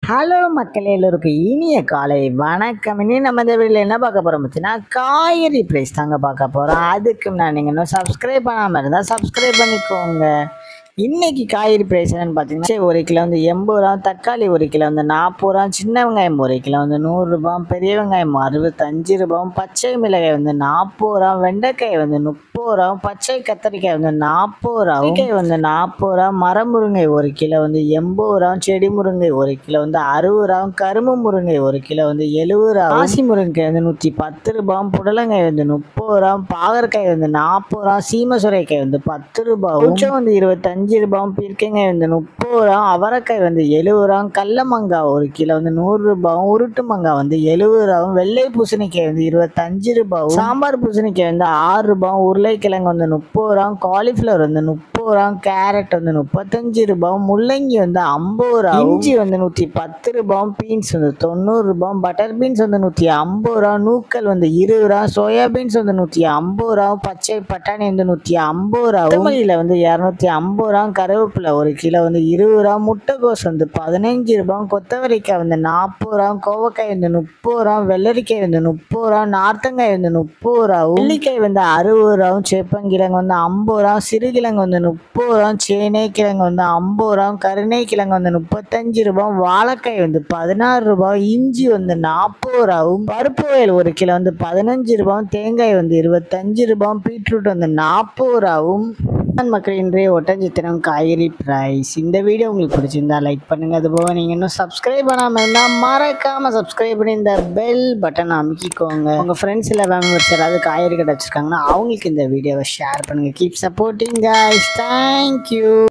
hello மக்களே எல்லோருக்கும் இனிய காலை வணக்கம் இனி நம்ம இந்த வீடியோவில் என்ன பார்க்க போகிறோம் பார்த்தீங்கன்னா காய்கறி ப்ரைஸ் தாங்க பார்க்க போகிறோம் அதுக்கு நான் நீங்கள் இன்னும் சப்ஸ்கிரைப் பண்ணாமல் இருந்தால் சப்ஸ்கிரைப் பண்ணிக்கோங்க இன்னைக்கு காய்கறி ப்ரைஸ் என்னன்னு பார்த்தீங்கன்னா சரி, ஒரு கிலோ வந்து எண்பது ரூபா தக்காளி ஒரு கிலோ வந்து நாற்பது ரூபா சின்ன வெங்காயம் ஒரு கிலோ வந்து நூறுரூபா பெரிய வெங்காயம் அறுபத்தஞ்சு ரூபாயும் பச்சை மிளகாய் வந்து நாற்பது ரூபா வெண்டைக்காய் வந்து முப்பது ரூபா பச்சை கத்திரிக்காய் வந்து நாற்பது ரூபா வெண்டைக்காய் வந்து நாற்பது ரூபா மரமுருங்கை ஒரு கிலோ வந்து எண்பது ரூபா செடி முருங்கை ஒரு கிலோ வந்து அறுபது ரூபா கரும்பு முருங்கை ஒரு கிலோ வந்து எழுபது ரூபா ஆசி முருங்கை வந்து நூற்றி பத்து ரூபாய் புடலங்காய் வந்து முப்பது ரூபா பாகற்காய் வந்து நாற்பது ரூபா சீம சுரைக்காய் வந்து பத்து ரூபாய் உச்சம் வந்து இருபத்தஞ்சு ரூபாய் பீர்க்கங்காய் வந்து முப்பது ரூபா அவரைக்காய் வந்து எழுபது ரூபா கடல மாங்காய் ஒரு கிலோ வந்து நூறு ரூபாயும் உருட்டு மாங்காய் வந்து எழுபது ரூபாயும் வெள்ளை பூசணிக்காய் வந்து இருபத்தஞ்சு ரூபாயும் சாம்பார் பூசணிக்காய் வந்து ஆறு ரூபாய் உருளைக்கிழங்கு வந்து முப்பது ரூபா காலிஃப்ளவர் வந்து முப்பது ரூபா கேரட் வந்து முப்பத்தஞ்சு ரூபாய் முள்ளங்கி வந்து ஐம்பது ரூபா இஞ்சி வந்து நூற்றி பத்து ரூபாய் பீன்ஸ் வந்து தொண்ணூறு ரூபாய் பட்டர் பீன்ஸ் வந்து நூற்றி ஐம்பது ரூபா நூக்கல் வந்து இருபது ரூபா சோயா பீன்ஸ் வந்து நூற்றி ஐம்பது ரூபா பச்சை பட்டாணி வந்து நூற்றி ஐம்பது ரூபா கொத்தமல்லியில் வந்து இரநூத்தி ஐம்பது ரூபா கருவேப்பிலை ஒரு கிலோ வந்து இருபது ரூபா முட்டைகோஸ் வந்து பதினஞ்சு ரூபாய் கொத்தவரைக்காய் வந்து நாற்பது ரூபா கோவக்காய் வந்து முப்பது ரூபா வெள்ளரிக்காய் வந்து முப்பது ரூபா நார்த்தங்காய் வந்து முப்பது ரூபா வெள்ளிக்காய் வந்து அறுபது ரூபாவும் சேப்பங்கிழங்கு வந்து ஐம்பது ரூபா சிறுகிழங்கு வந்து முப்பது ரூபா சேனை கிழங்கு வந்து ஐம்பது ரூபா கருணை கிழங்கு வந்து முப்பத்தஞ்சு ரூபாய் வாழைக்காய் வந்து பதினாறு ரூபாய் இஞ்சி வந்து நாற்பது ரூபாவும் பருப்பு வயல் ஒரு கிலோ வந்து பதினஞ்சு ரூபாயும் தேங்காய் வந்து இருபத்தஞ்சு ரூபாயும் பீட்ரூட் வந்து நாற்பது ரூபாவும் நான் மக்கள் இன்றைய ஒட்டஞ்சித்திரம் காய்கறி ப்ரைஸ் இந்த வீடியோ உங்களுக்கு பிடிச்சிருந்தா லைக் பண்ணுங்க அது போக நீங்கள் இன்னும் சப்ஸ்கிரைப் பண்ணாமல் இருந்தால் மறக்காம சப்ஸ்கிரைப் பண்ணி இந்த பெல் பட்டன் அமைக்கிக்கோங்க உங்கள் ஃப்ரெண்ட்ஸ் இல்லை ஃபேமிலிஸ் யாராவது காய்கறி கடை வச்சிருக்காங்கன்னா அவங்களுக்கு இந்த வீடியோவை ஷேர் பண்ணுங்க கீப் சப்போர்ட்டிங் guys தேங்க்யூ